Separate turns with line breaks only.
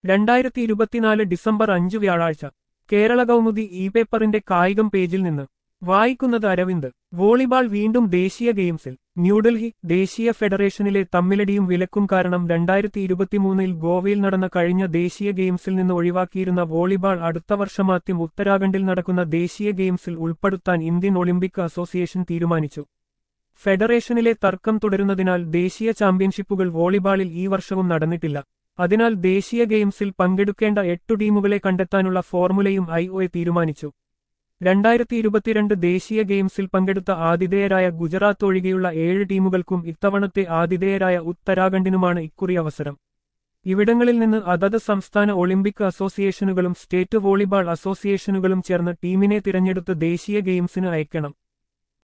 രണ്ടായിരത്തി ഇരുപത്തിനാല് ഡിസംബർ അഞ്ച് വ്യാഴാഴ്ച കേരള കൗമുദി ഇ പേപ്പറിന്റെ കായികം പേജിൽ നിന്ന് വായിക്കുന്നത് അരവിന്ദ് വോളിബാൾ വീണ്ടും ദേശീയ ഗെയിംസിൽ ന്യൂഡൽഹി ദേശീയ ഫെഡറേഷനിലെ തമ്മിലടിയും വിലക്കും കാരണം രണ്ടായിരത്തി ഇരുപത്തിമൂന്നിൽ ഗോവയിൽ നടന്ന കഴിഞ്ഞ ദേശീയ ഗെയിംസിൽ നിന്ന് ഒഴിവാക്കിയിരുന്ന വോളിബാൾ അടുത്ത വർഷമാദ്യം ഉത്തരാഖണ്ഡിൽ നടക്കുന്ന ദേശീയ ഗെയിംസിൽ ഉൾപ്പെടുത്താൻ ഇന്ത്യൻ ഒളിമ്പിക് അസോസിയേഷൻ തീരുമാനിച്ചു ഫെഡറേഷനിലെ തർക്കം തുടരുന്നതിനാൽ ദേശീയ ചാമ്പ്യൻഷിപ്പുകൾ വോളിബാളിൽ ഈ വർഷവും നടന്നിട്ടില്ല അതിനാൽ ദേശീയ ഗെയിംസിൽ പങ്കെടുക്കേണ്ട എട്ടു ടീമുകളെ കണ്ടെത്താനുള്ള ഫോർമുലയും ഐ ഒ എ തീരുമാനിച്ചു രണ്ടായിരത്തി ഇരുപത്തിരണ്ട് ദേശീയ ഗെയിംസിൽ പങ്കെടുത്ത ആതിഥേയരായ ഗുജറാത്ത് ഒഴികെയുള്ള ഏഴ് ടീമുകൾക്കും ഇത്തവണത്തെ ആതിഥേയരായ ഉത്തരാഖണ്ഡിനുമാണ് ഇക്കുറി അവസരം ഇവിടങ്ങളിൽ നിന്ന് അതത് സംസ്ഥാന ഒളിമ്പിക് അസോസിയേഷനുകളും സ്റ്റേറ്റ് വോളിബാൾ അസോസിയേഷനുകളും ചേർന്ന് ടീമിനെ തിരഞ്ഞെടുത്ത് ദേശീയ ഗെയിംസിന് അയക്കണം